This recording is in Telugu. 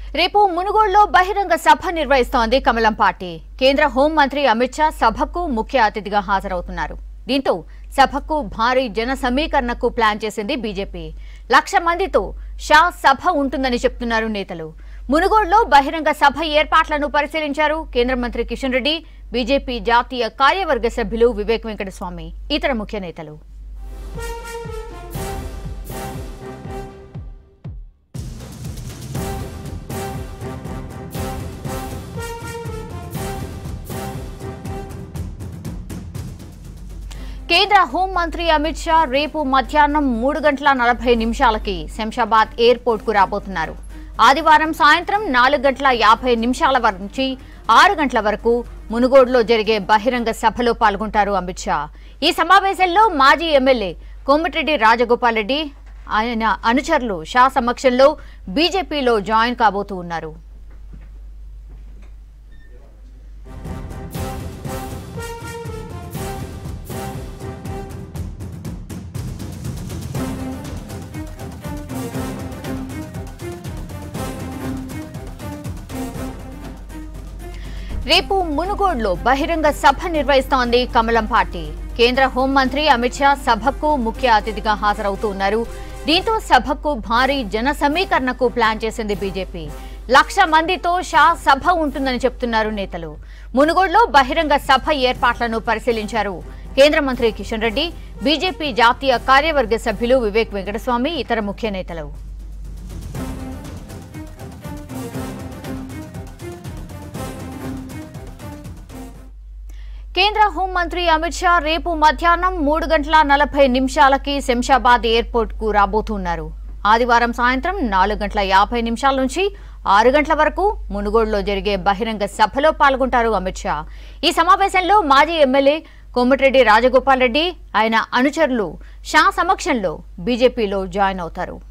రేపు మునుగోడులో బహిరంగ సభ నిర్వహిస్తోంది కమలం పార్టీ కేంద్ర హోంమంత్రి అమిత్ షా సభకు ముఖ్య అతిథిగా హాజరవుతున్నారు దీంతో సభకు భారీ జన సమీకరణకు ప్లాన్ చేసింది బీజేపీ లక్ష మందితో షా సభ ఉంటుందని చెప్తున్నారు నేతలు మునుగోడులో బహిరంగ సభ ఏర్పాట్లను పరిశీలించారు కేంద్ర మంత్రి కిషన్ రెడ్డి బీజేపీ జాతీయ కార్యవర్గ సభ్యులు వివేక్ వెంకటస్వామి ఇతర ముఖ్య నేతలు కేంద్ర హోంమంత్రి అమిత్ షా రేపు మధ్యాహ్నం మూడు గంటల నలభై నిమిషాలకి శంషాబాద్ ఎయిర్పోర్ట్ కు రాబోతున్నారు ఆదివారం సాయంత్రం నాలుగు గంటల యాభై నిమిషాల వర- నుంచి ఆరు గంటల వరకు మునుగోడులో జరిగే బహిరంగ సభలో పాల్గొంటారు అమిత్ షా ఈ సమావేశంలో మాజీ ఎమ్మెల్యే కోమటిరెడ్డి రాజగోపాల్ రెడ్డి ఆయన అనుచరులు షా సమక్షంలో బీజేపీలో జాయిన్ కాబోతూ ఉన్నారు రేపు మునుగోడులో బహిరంగ సభ నిర్వహిస్తోంది కమలం పార్టీ కేంద్ర హోంమంత్రి అమిత్ షా సభకు ముఖ్య అతిథిగా హాజరవుతూ ఉన్నారు దీంతో సభకు భారీ జన సమీకరణకు ప్లాన్ చేసింది బీజేపీ లక్ష మందితో షా సభ ఉంటుందని చెప్తున్నారు నేతలు మునుగోడులో బహిరంగ సభ ఏర్పాట్లను పరిశీలించారు కేంద్ర మంత్రి కిషన్ రెడ్డి బీజేపీ జాతీయ కార్యవర్గ సభ్యులు వివేక్ వెంకటస్వామి ఇతర ముఖ్య నేతలు కేంద్ర హోంమంత్రి అమిత్ షా రేపు మధ్యాహ్నం మూడు గంటల నలభై నిమిషాలకి శంషాబాద్ ఎయిర్పోర్ట్ కు రాబోతున్నారు ఆదివారం సాయంత్రం నాలుగు గంటల యాభై నిమిషాల నుంచి ఆరు గంటల వరకు మునుగోడులో జరిగే బహిరంగ సభలో పాల్గొంటారు అమిత్ షా ఈ సమావేశంలో మాజీ ఎమ్మెల్యే కోమటిరెడ్డి రాజగోపాల్ రెడ్డి ఆయన అనుచరులు షా సమక్షంలో బీజేపీలో జాయిన్ అవుతారు